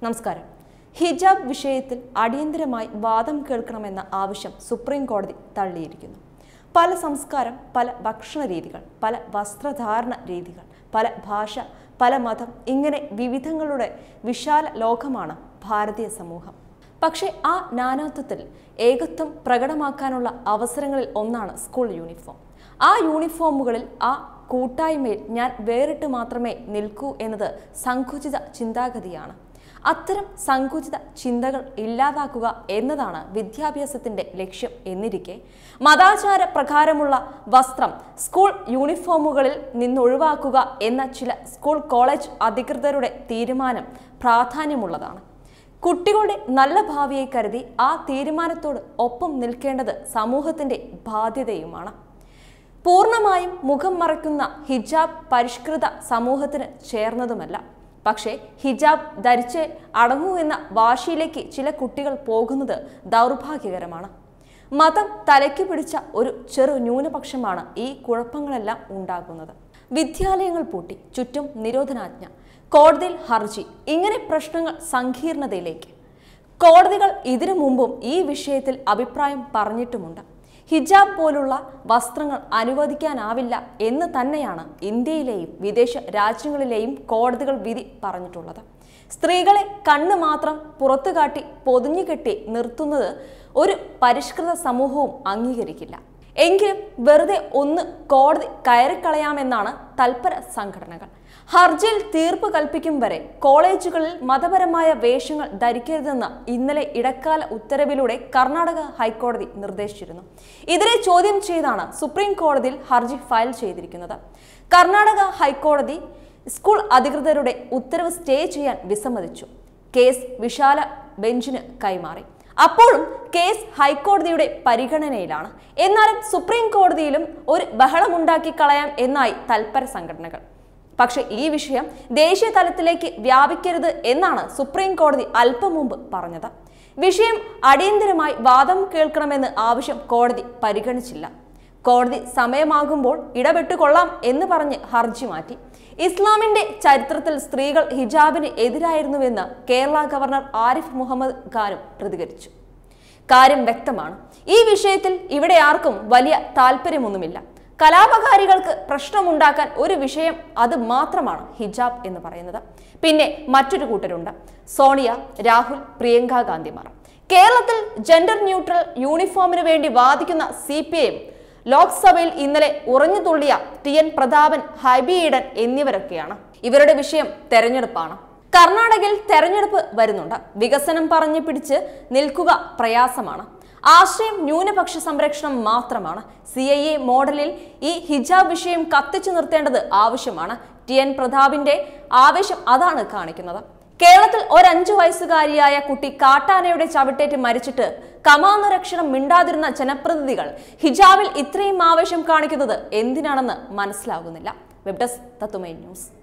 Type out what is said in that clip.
നമസ്കാരം ഹിജാബ് വിഷയത്തിൽ അടിയന്തരമായി വാദം കേൾക്കണമെന്ന ആവശ്യം സുപ്രീം കോടതി തള്ളിയിരിക്കുന്നു പല സംസ്കാരം പല ഭക്ഷണ രീതികൾ പല വസ്ത്രധാരണ രീതികൾ പല ഭാഷ പല മതം ഇങ്ങനെ വിവിധങ്ങളുടെ വിശാല ലോകമാണ് ഭാരതീയ സമൂഹം പക്ഷേ ആ നാനാത്വത്തിൽ ഏകത്വം പ്രകടമാക്കാനുള്ള അവസരങ്ങളിൽ ഒന്നാണ് സ്കൂൾ യൂണിഫോം ആ യൂണിഫോമുകളിൽ ആ കൂട്ടായ്മയിൽ ഞാൻ വേറിട്ട് മാത്രമേ നിൽക്കൂ എന്നത് സങ്കുചിത ചിന്താഗതിയാണ് അത്തരം സങ്കുചിത ചിന്തകൾ ഇല്ലാതാക്കുക എന്നതാണ് വിദ്യാഭ്യാസത്തിന്റെ ലക്ഷ്യം എന്നിരിക്കെ മതാചാര പ്രകാരമുള്ള വസ്ത്രം സ്കൂൾ യൂണിഫോമുകളിൽ നിന്നൊഴിവാക്കുക എന്ന ചില സ്കൂൾ കോളേജ് അധികൃതരുടെ തീരുമാനം പ്രാധാന്യമുള്ളതാണ് കുട്ടികളുടെ നല്ല ഭാവിയെ കരുതി ആ തീരുമാനത്തോട് ഒപ്പം നിൽക്കേണ്ടത് സമൂഹത്തിന്റെ ബാധ്യതയുമാണ് പൂർണ്ണമായും മുഖം മറയ്ക്കുന്ന ഹിജാബ് പരിഷ്കൃത സമൂഹത്തിന് ചേർന്നതുമല്ല പക്ഷേ ഹിജാബ് ധരിച്ച് അടങ്ങൂ എന്ന വാശിയിലേക്ക് ചില കുട്ടികൾ പോകുന്നത് ദൗർഭാഗ്യകരമാണ് മതം തലയ്ക്ക് പിടിച്ച ഒരു ചെറു ന്യൂനപക്ഷമാണ് ഈ കുഴപ്പങ്ങളെല്ലാം ഉണ്ടാകുന്നത് വിദ്യാലയങ്ങൾ പൂട്ടി ചുറ്റും നിരോധനാജ്ഞ കോടതിയിൽ ഹർജി ഇങ്ങനെ പ്രശ്നങ്ങൾ സങ്കീർണതയിലേക്ക് കോടതികൾ ഇതിനു മുമ്പും ഈ വിഷയത്തിൽ അഭിപ്രായം പറഞ്ഞിട്ടുമുണ്ട് ഹിജാബ് പോലുള്ള വസ്ത്രങ്ങൾ അനുവദിക്കാനാവില്ല എന്ന് തന്നെയാണ് ഇന്ത്യയിലെയും വിദേശ രാജ്യങ്ങളിലെയും കോടതികൾ വിധി പറഞ്ഞിട്ടുള്ളത് സ്ത്രീകളെ കണ്ണ് മാത്രം പുറത്തുകാട്ടി പൊതിഞ്ഞുകെട്ടി നിർത്തുന്നത് ഒരു പരിഷ്കൃത സമൂഹവും അംഗീകരിക്കില്ല എങ്കിലും വെറുതെ ഒന്ന് കോടതി കയറിക്കളയാമെന്നാണ് തൽപര സംഘടനകൾ ഹർജിയിൽ തീർപ്പ് കൽപ്പിക്കും വരെ കോളേജുകളിൽ മതപരമായ വേഷങ്ങൾ ധരിക്കരുതെന്ന് ഇന്നലെ ഇടക്കാല ഉത്തരവിലൂടെ കർണാടക ഹൈക്കോടതി നിർദ്ദേശിച്ചിരുന്നു ഇതിനെ ചോദ്യം ചെയ്താണ് സുപ്രീം കോടതിയിൽ ഹർജി ഫയൽ ചെയ്തിരിക്കുന്നത് കർണാടക ഹൈക്കോടതി സ്കൂൾ അധികൃതരുടെ ഉത്തരവ് സ്റ്റേ ചെയ്യാൻ വിസമ്മതിച്ചു കേസ് വിശാല ബെഞ്ചിന് കൈമാറി അപ്പോഴും കേസ് ഹൈക്കോടതിയുടെ പരിഗണനയിലാണ് എന്നാലും സുപ്രീം കോടതിയിലും ഒരു ബഹളമുണ്ടാക്കി കളയാം എന്നായി തൽപര സംഘടനകൾ പക്ഷേ ഈ വിഷയം ദേശീയ തലത്തിലേക്ക് വ്യാപിക്കരുത് എന്നാണ് സുപ്രീം കോടതി അല്പം മുമ്പ് പറഞ്ഞത് വിഷയം അടിയന്തരമായി വാദം കേൾക്കണമെന്ന് ആവശ്യം കോടതി പരിഗണിച്ചില്ല കോടതി സമയമാകുമ്പോൾ ഇടപെട്ടുകൊള്ളാം എന്ന് പറഞ്ഞ് ഹർജി മാറ്റി ഇസ്ലാമിന്റെ ചരിത്രത്തിൽ സ്ത്രീകൾ ഹിജാബിന് എതിരായിരുന്നുവെന്ന് കേരള ഗവർണർ ആരിഫ് മുഹമ്മദ് ഖാനും പ്രതികരിച്ചു കാര്യം വ്യക്തമാണ് ഈ വിഷയത്തിൽ ഇവിടെ ആർക്കും വലിയ താല്പര്യമൊന്നുമില്ല കലാപകാരികൾക്ക് പ്രശ്നമുണ്ടാക്കാൻ ഒരു വിഷയം അത് മാത്രമാണ് ഹിജാബ് എന്ന് പറയുന്നത് പിന്നെ മറ്റൊരു കൂട്ടരുണ്ട് സോണിയ രാഹുൽ പ്രിയങ്ക ഗാന്ധിമാർ കേരളത്തിൽ ജെൻഡർ ന്യൂട്രൽ യൂണിഫോമിന് വേണ്ടി വാദിക്കുന്ന സി പി ഐ ലോക്സഭയിൽ ഇന്നലെ ഉറഞ്ഞു തുള്ളിയ ടി എൻ പ്രതാപൻ ഹൈബി ഈഡൻ എന്നിവരൊക്കെയാണ് ഇവരുടെ വിഷയം തെരഞ്ഞെടുപ്പാണ് കർണാടകയിൽ തെരഞ്ഞെടുപ്പ് വരുന്നുണ്ട് വികസനം പറഞ്ഞു പിടിച്ച് നിൽക്കുക പ്രയാസമാണ് ആശയം ന്യൂനപക്ഷ സംരക്ഷണം മാത്രമാണ് സി ഐ എ മോഡലിൽ ഈ ഹിജാബ് വിഷയം കത്തിച്ചു നിർത്തേണ്ടത് ആവശ്യമാണ് ടി എൻ പ്രതാപിന്റെ ആവേശം അതാണ് കാണിക്കുന്നത് കേരളത്തിൽ ഒരഞ്ചു വയസ്സുകാരിയായ കുട്ടി കാട്ടാനയുടെ ചവിട്ടേറ്റ് മരിച്ചിട്ട് കമാന്നൊരക്ഷരം മിണ്ടാതിരുന്ന ജനപ്രതിനിധികൾ ഹിജാബിൽ ഇത്രയും ആവേശം കാണിക്കുന്നത് എന്തിനാണെന്ന് മനസ്സിലാകുന്നില്ല വെബ് ഡെസ്ക് തത്തുമൈ ന്യൂസ്